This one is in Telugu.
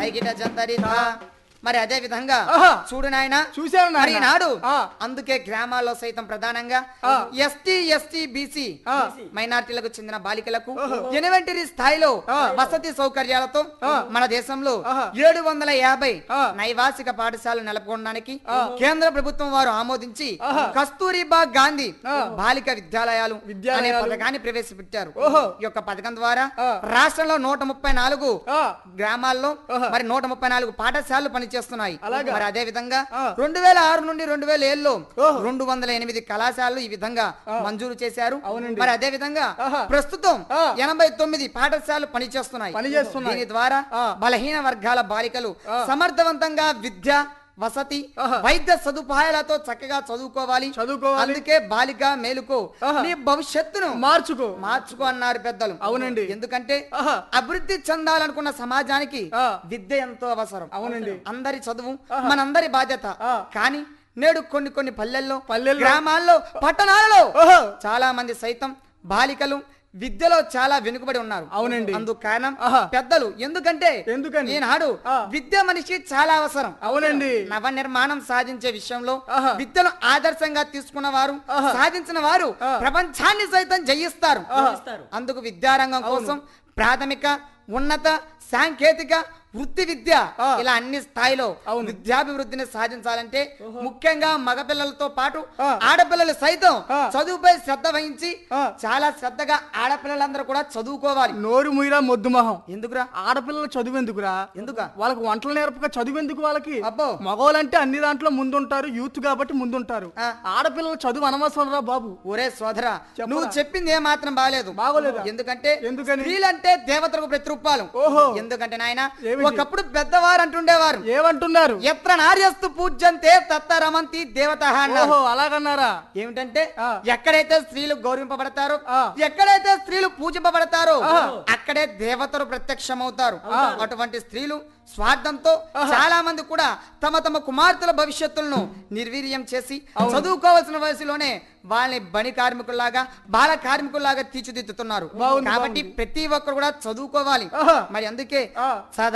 తైగిట జంతరిత మరి అదే విధంగా ఆహా. చూడు నాయన చూశాను నాయనా. మరి ఈనాడు ఆ. అందుకే గ్రామాల్లో సైతం ప్రధానంగా ఆ. ఎస్టీ ఎస్టీ బీసీ ఆ. మైనార్టీలకు చెందిన బాలికలకు ఎనివంటిరి స్థాయిలో ఆ. వసతి సౌకర్యాలతో ఆ. మన దేశంలో ఆహా. ఏడు వందల యాభై ఆ. నైవాసిక పాఠశాలలు నెలకొనడానికి కేంద్ర ప్రభుత్వం వారు ఆమోదించి ఆహా. కస్తూరిబా గాంధీ ఆ. బాలిక విద్యాలయాలు అనే విద్యాలయాలు. పథకాన్ని ప్రవేశపెట్టారు ఓహో. ఈ యొక్క పథకం ద్వారా ఆ. రాష్ట్రంలో నూట ముప్పై నాలుగు ఆ. గ్రామాల్లో ఆహా. మరి నూట ముప్పై నాలుగు పాఠశాలలు పనిచేస్తున్నాయి అలాగా? మరి అదే విధంగా ఆ. రెండు వేల ఆరు నుండి రెండు వేల ఏళ్ళలో ఓహో. రెండు వందల ఎనిమిది కళాశాలలు ఈ విధంగా మంజూరు చేశారు అవునండి. మరి అదే విధంగా ఆహా. ప్రస్తుతం ఆ. ఎనభై తొమ్మిది పాఠశాలలు పనిచేస్తున్నాయి పనిచేస్తున్నాయి. దీని ద్వారా ఆ. బలహీన వర్గాల బాలికలు ఆ. సమర్థవంతంగా విద్య వసతి ఆహా. వైద్య సదుపాయాలతో చక్కగా చదువుకోవాలి చదువుకోవాలి. అందుకే బాలిక మేలుకో ఆహా. నీ భవిష్యత్తును మార్చుకో మార్చుకో అన్నారు పెద్దలు అవునండి. ఎందుకంటే ఆహా. అభివృద్ధి చెందాలనుకున్న సమాజానికి ఆ. విద్య ఎంతో అవసరం అవునండి. అందరి చదువు ఆహా. మనందరి బాధ్యత ఆ. కానీ నేడు కొన్ని కొన్ని పల్లెల్లో పల్లెల్లో. గ్రామాల్లో పట్టణాలలో ఓహో. చాలా మంది సైతం బాలికలు విద్యలో చాలా వెనుకబడి ఉన్నారు అవునండి. అందుకు కారణం ఆహా. పెద్దలు ఎందుకంటే ఎందుకని? ఈనాడు ఆ. విద్య మనిషి చాలా అవసరం అవునండి నవ నిర్మాణం సాధించే విషయంలో ఆహా. విద్యను ఆదర్శంగా తీసుకున్న వారు ఆహా. సాధించిన వారు ఆ. ప్రపంచాన్ని సైతం జయిస్తారు అందుకు విద్యారంగం కోసం ప్రాథమిక ఉన్నత సాంకేతిక వృత్తి విద్య ఆ. ఇలా అన్ని స్థాయిలో అవును. విద్యాభివృద్ధిని సాధించాలంటే ముఖ్యంగా మగపిల్లలతో పాటు ఆ. ఆడపిల్లలు సైతం ఆ. చదువుపై శ్రద్ధ వహించి ఆ. చాలా శ్రద్ధగా ఆడపిల్లలందరూ కూడా చదువుకోవాలి నోరు ముయిరా మొద్దు మొహం ఎందుకురా ఆడపిల్లలు చదువు ఎందుకురా ఎందుక వాళ్ళకి వంటలు నేర్పక చదువు ఎందుకు వాళ్ళకి అబ్బో. మగవాళ్ళంటే అన్ని దాంట్లో ముందుంటారు యూత్ కాబట్టి ముందుంటారు ఆ. ఆడపిల్లలు చదువు అనవసరం రా బాబు ఒరే సోదరా చెప్పరా? నువ్వు చెప్పింది ఏ మాత్రం బాగాలేదు బాగోలేదా? ఎందుకంటే ఎందుకని? స్త్రీలంటే దేవతలకు ప్రతిరూపాలు ఓహో. ఎందుకంటే నాయన ఏమిటి? ఒకప్పుడు పెద్దవారు అంటుండేవారు ఏమంటున్నారు ఎత్ర నార్యస్తు పూజ్యంతే తత్త రమంతి దేవత అన్నారు ఓహో అలాగన్నారా ఏమిటంటే ఆ. ఎక్కడైతే స్త్రీలు గౌరవింపబడతారో ఆ. ఎక్కడైతే స్త్రీలు పూజింపబడతారో ఆహా. అక్కడే దేవతలు ప్రత్యక్షమవుతారు ఆ. అటువంటి స్త్రీలు స్వార్థంతో ఆహా. చాలా మంది కూడా తమ తమ కుమార్తెల భవిష్యత్తులను నిర్వీర్యం చేసి అవును. చదువుకోవాల్సిన వయసులోనే వాళ్ళని బని కార్మికుల్లాగా బాల కార్మికుల్లాగా తీర్చిదిద్దుతున్నారు బాగుంది, కాబట్టి బాగుంది. ప్రతి ఒక్కరు కూడా చదువుకోవాలి ఆహా. మరి అందుకే ఆ. సాధారణ